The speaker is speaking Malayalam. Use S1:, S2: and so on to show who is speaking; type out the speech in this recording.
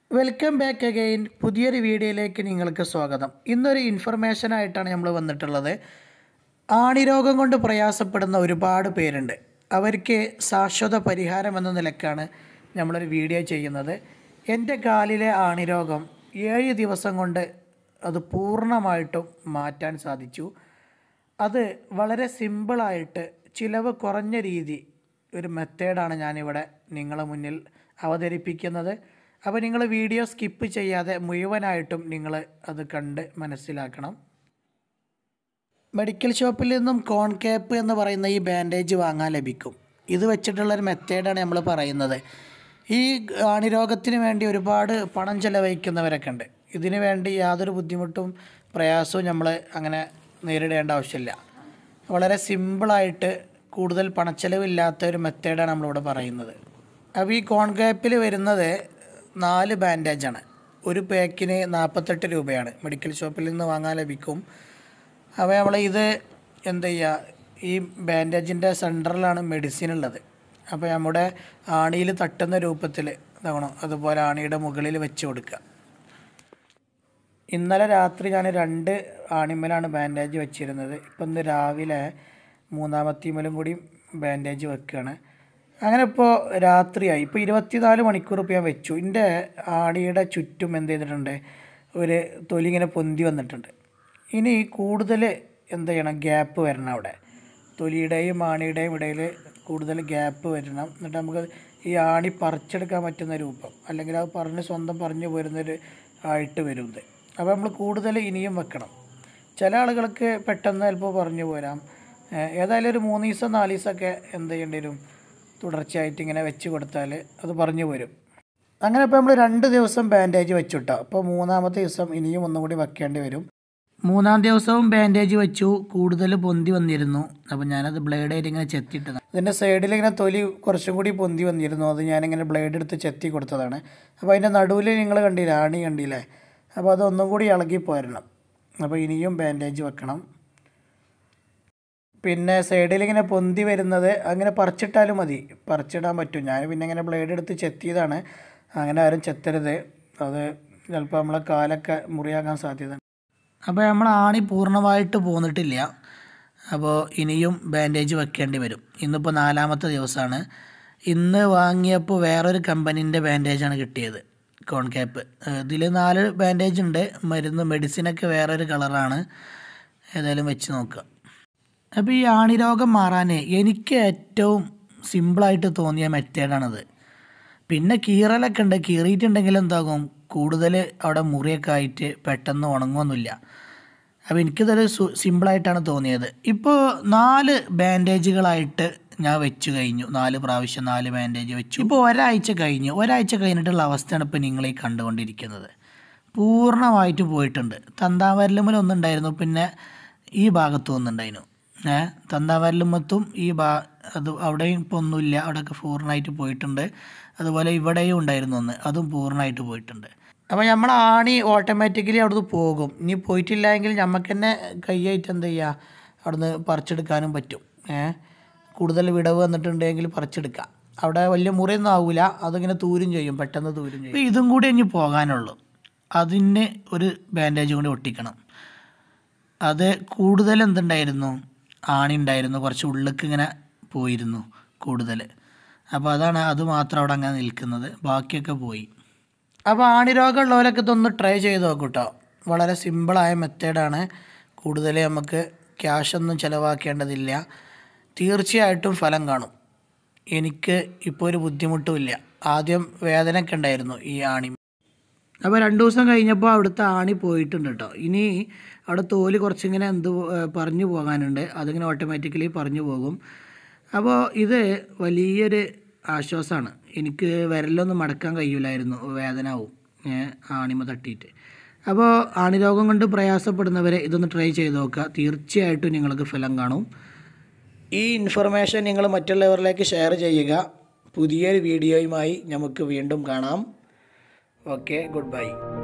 S1: വെൽക്കം ബാക്ക് അഗെയിൻ പുതിയൊരു വീഡിയോയിലേക്ക് നിങ്ങൾക്ക് സ്വാഗതം ഇന്നൊരു ഇൻഫർമേഷൻ ആയിട്ടാണ് നമ്മൾ വന്നിട്ടുള്ളത് ആണിരോഗം കൊണ്ട് പ്രയാസപ്പെടുന്ന ഒരുപാട് പേരുണ്ട് അവർക്ക് ശാശ്വത പരിഹാരം എന്ന നിലക്കാണ് നമ്മളൊരു വീഡിയോ ചെയ്യുന്നത് എൻ്റെ കാലിലെ ആണിരോഗം ഏഴ് ദിവസം കൊണ്ട് അത് പൂർണ്ണമായിട്ടും മാറ്റാൻ സാധിച്ചു അത് വളരെ സിമ്പിളായിട്ട് ചിലവ് കുറഞ്ഞ രീതി ഒരു മെത്തേഡാണ് ഞാനിവിടെ നിങ്ങളെ മുന്നിൽ അവതരിപ്പിക്കുന്നത് അപ്പോൾ നിങ്ങൾ വീഡിയോ സ്കിപ്പ് ചെയ്യാതെ മുഴുവനായിട്ടും നിങ്ങൾ അത് കണ്ട് മനസ്സിലാക്കണം മെഡിക്കൽ ഷോപ്പിൽ നിന്നും കോൺ ക്യാപ്പ് എന്ന് പറയുന്ന ഈ ബാൻഡേജ് വാങ്ങാൻ ലഭിക്കും ഇത് വെച്ചിട്ടുള്ളൊരു മെത്തേഡാണ് നമ്മൾ പറയുന്നത് ഈ ആണിരോഗത്തിന് വേണ്ടി ഒരുപാട് പണം ചെലവഴിക്കുന്നവരൊക്കെ ഉണ്ട് ഇതിന് വേണ്ടി യാതൊരു ബുദ്ധിമുട്ടും പ്രയാസവും നമ്മൾ അങ്ങനെ നേരിടേണ്ട ആവശ്യമില്ല വളരെ സിമ്പിളായിട്ട് കൂടുതൽ പണച്ചെലവില്ലാത്ത ഒരു മെത്തേഡാണ് നമ്മളിവിടെ പറയുന്നത് അപ്പോൾ ഈ കോൺ ക്യാപ്പിൽ വരുന്നത് നാല് ബാൻഡേജാണ് ഒരു പാക്കിന് നാൽപ്പത്തെട്ട് രൂപയാണ് മെഡിക്കൽ ഷോപ്പിൽ നിന്ന് വാങ്ങാൻ ലഭിക്കും അപ്പോൾ നമ്മൾ ഇത് എന്ത് ചെയ്യുക ഈ ബാൻഡേജിൻ്റെ സെൻറ്ററിലാണ് മെഡിസിൻ ഉള്ളത് അപ്പോൾ നമ്മുടെ ആണിയിൽ തട്ടുന്ന രൂപത്തിൽ ഇതാവണം അതുപോലെ ആണിയുടെ മുകളിൽ വെച്ച് കൊടുക്കുക ഇന്നലെ രാത്രി ഞാൻ രണ്ട് ആണിമലാണ് ബാൻഡേജ് വെച്ചിരുന്നത് ഇപ്പം ഇന്ന് രാവിലെ മൂന്നാമത്തേമലും കൂടി ബാൻഡേജ് വെക്കുകയാണ് അങ്ങനെ ഇപ്പോൾ രാത്രിയായി ഇപ്പോൾ ഇരുപത്തിനാല് മണിക്കൂർ ഇപ്പോൾ ഞാൻ വെച്ചു എൻ്റെ ആണിയുടെ ചുറ്റും എന്ത് ചെയ്തിട്ടുണ്ട് ഒരു തൊലി ഇങ്ങനെ പൊന്തി വന്നിട്ടുണ്ട് ഇനി കൂടുതൽ എന്ത് ചെയ്യണം ഗ്യാപ്പ് വരണം അവിടെ തൊലിയുടെയും ആണിയുടെയും ഇടയിൽ കൂടുതൽ ഗ്യാപ്പ് വരണം എന്നിട്ട് നമുക്ക് ഈ ആണി പറിച്ചെടുക്കാൻ പറ്റുന്ന രൂപം അല്ലെങ്കിൽ അത് പറഞ്ഞ് സ്വന്തം പറഞ്ഞു പോരുന്നൊരു ആയിട്ട് വരും ഇത് അപ്പോൾ നമ്മൾ കൂടുതൽ ഇനിയും വെക്കണം ചില ആളുകൾക്ക് പെട്ടെന്ന് ചിലപ്പോൾ പറഞ്ഞു പോരാം ഏഹ് ഏതായാലും ഒരു മൂന്ന് ദിവസം നാല് ദിവസമൊക്കെ എന്ത് ചെയ്യേണ്ടി വരും തുടർച്ചയായിട്ട് ഇങ്ങനെ വെച്ച് കൊടുത്താൽ അത് പറഞ്ഞു വരും അങ്ങനെ ഇപ്പോൾ നമ്മൾ രണ്ട് ദിവസം ബാൻഡേജ് വെച്ചുട്ടോ അപ്പോൾ മൂന്നാമത്തെ ദിവസം ഇനിയും ഒന്നും കൂടി വെക്കേണ്ടി വരും മൂന്നാം ദിവസവും ബാൻഡേജ് വെച്ചു കൂടുതൽ പൊന്തി വന്നിരുന്നു അപ്പോൾ ഞാനത് ബ്ലേഡായിട്ട് ഇങ്ങനെ ചെത്തിയിട്ടതാണ് ഇതിൻ്റെ സൈഡിൽ ഇങ്ങനെ തൊലി കുറച്ചും കൂടി പൊന്തി വന്നിരുന്നു അത് ഞാനിങ്ങനെ ബ്ലേഡ് എടുത്ത് ചെത്തി കൊടുത്തതാണ് അപ്പോൾ അതിൻ്റെ നടുവിൽ നിങ്ങൾ കണ്ടില്ല ആണി കണ്ടില്ലേ അപ്പോൾ അതൊന്നും കൂടി ഇളകി പോരണം അപ്പോൾ ഇനിയും ബാൻഡേജ് വെക്കണം പിന്നെ സൈഡിൽ ഇങ്ങനെ പൊന്തി വരുന്നത് അങ്ങനെ പറിച്ചിട്ടാലും മതി പറിച്ചിടാൻ പറ്റും ഞാൻ പിന്നെ ഇങ്ങനെ ബ്ലേഡ് എടുത്ത് ചെത്തിയതാണ് അങ്ങനെ ആരും ചെത്തരുത് അത് ചിലപ്പോൾ നമ്മളെ കാലൊക്കെ മുറിയാക്കാൻ സാധ്യത അപ്പോൾ നമ്മൾ ആണി പൂർണ്ണമായിട്ട് പോന്നിട്ടില്ല അപ്പോൾ ഇനിയും ബാൻഡേജ് വെക്കേണ്ടി വരും ഇന്നിപ്പോൾ നാലാമത്തെ ദിവസമാണ് ഇന്ന് വാങ്ങിയപ്പോൾ വേറൊരു കമ്പനീൻ്റെ ബാൻഡേജാണ് കിട്ടിയത് കോൺ ക്യാപ്പ് ഇതിൽ നാല് ബാൻഡേജ് ഉണ്ട് മരുന്ന് മെഡിസിനൊക്കെ വേറൊരു കളറാണ് ഏതായാലും വെച്ച് നോക്കുക അപ്പോൾ ഈ ആണിരോഗം മാറാൻ എനിക്ക് ഏറ്റവും സിമ്പിളായിട്ട് തോന്നിയ മെത്തേഡാണത് പിന്നെ കീറലൊക്കെ ഉണ്ട് കീറിയിട്ടുണ്ടെങ്കിൽ എന്താകും കൂടുതൽ അവിടെ മുറിയൊക്കെ ആയിട്ട് പെട്ടെന്ന് ഉണങ്ങുമൊന്നുമില്ല അപ്പോൾ എനിക്കിതൊരു സു- സിമ്പിളായിട്ടാണ് തോന്നിയത് ഇപ്പോൾ നാല് ബാൻഡേജുകളായിട്ട് ഞാൻ വെച്ച് കഴിഞ്ഞു നാല് പ്രാവശ്യം നാല് ബാൻഡേജ് വെച്ചു ഇപ്പോൾ ഒരാഴ്ച കഴിഞ്ഞു ഒരാഴ്ച കഴിഞ്ഞിട്ടുള്ള അവസ്ഥയാണ് ഇപ്പോൾ നിങ്ങൾ ഈ കണ്ടുകൊണ്ടിരിക്കുന്നത് പൂർണ്ണമായിട്ട് പോയിട്ടുണ്ട് തന്താവരലുമ്മൽ ഒന്നുണ്ടായിരുന്നു പിന്നെ ഈ ഭാഗത്തും ഒന്നുണ്ടായിരുന്നു ഏ തന്താവരലുമത്തും ഈ ഭാ അത് അവിടെയും ഇപ്പോൾ ഒന്നുമില്ല അവിടെയൊക്കെ പൂർണ്ണമായിട്ട് പോയിട്ടുണ്ട് അതുപോലെ ഇവിടെയും ഉണ്ടായിരുന്നു ഒന്ന് അതും പൂർണ്ണമായിട്ട് പോയിട്ടുണ്ട് അപ്പോൾ നമ്മൾ ആണി ഓട്ടോമാറ്റിക്കലി അവിടുന്ന് പോകും ഇനി പോയിട്ടില്ല എങ്കിൽ നമുക്ക് തന്നെ കൈയായിട്ട് എന്ത് ചെയ്യുക അവിടുന്ന് പറിച്ചെടുക്കാനും പറ്റും ഏ കൂടുതൽ വിടവ് വന്നിട്ടുണ്ടെങ്കിൽ പറിച്ചെടുക്കാം അവിടെ വലിയ മുറിയൊന്നും ആവില്ല അതിങ്ങനെ തൂരും ചെയ്യും പെട്ടെന്ന് തൂരും ചെയ്യും അപ്പോൾ ഇതും കൂടി ഇനി പോകാനുള്ളൂ അതിന് ഒരു ബാൻഡേജ് കൂടി ഒട്ടിക്കണം അത് കൂടുതൽ എന്തുണ്ടായിരുന്നു ആണി ഉണ്ടായിരുന്നു കുറച്ച് ഉള്ളിലേക്ക് ഇങ്ങനെ പോയിരുന്നു കൂടുതൽ അപ്പോൾ അതാണ് അത് മാത്രം അവിടെ അങ്ങനെ നിൽക്കുന്നത് ബാക്കിയൊക്കെ പോയി അപ്പോൾ ആണിരോഗമുള്ളവരൊക്കെ ഇതൊന്ന് ട്രൈ ചെയ്ത് നോക്കൂ കേട്ടോ വളരെ സിമ്പിളായ മെത്തേഡാണ് കൂടുതൽ നമുക്ക് ക്യാഷൊന്നും ചിലവാക്കേണ്ടതില്ല തീർച്ചയായിട്ടും ഫലം കാണും എനിക്ക് ഇപ്പോൾ ഒരു ബുദ്ധിമുട്ടുമില്ല ആദ്യം വേദനയൊക്കെ ഉണ്ടായിരുന്നു ഈ ആണി അപ്പോൾ രണ്ട് ദിവസം കഴിഞ്ഞപ്പോൾ അവിടുത്തെ ആണി പോയിട്ടുണ്ട് കേട്ടോ ഇനി അവിടെ തോല് കുറച്ചിങ്ങനെ എന്ത് ഏഹ് പറഞ്ഞു പോകാനുണ്ട് അതിങ്ങനെ ഓട്ടോമാറ്റിക്കലി പറഞ്ഞു പോകും അപ്പോൾ ഇത് വലിയൊരു ആശ്വാസമാണ് എനിക്ക് വിരലൊന്നും മടക്കാൻ കഴിയില്ലായിരുന്നു വേദനാവും ഏഹ് ആണിമ തട്ടിയിട്ട് അപ്പോൾ ആണിരോഗം കൊണ്ട് പ്രയാസപ്പെടുന്നവരെ ഇതൊന്ന് ട്രൈ ചെയ്ത് നോക്കുക തീർച്ചയായിട്ടും നിങ്ങൾക്ക് ഫലം കാണും ഈ ഇൻഫർമേഷൻ നിങ്ങൾ മറ്റുള്ളവരിലേക്ക് ഷെയർ ചെയ്യുക പുതിയൊരു വീഡിയോയുമായി നമുക്ക് വീണ്ടും കാണാം ഓക്കെ ഗുഡ് ബൈ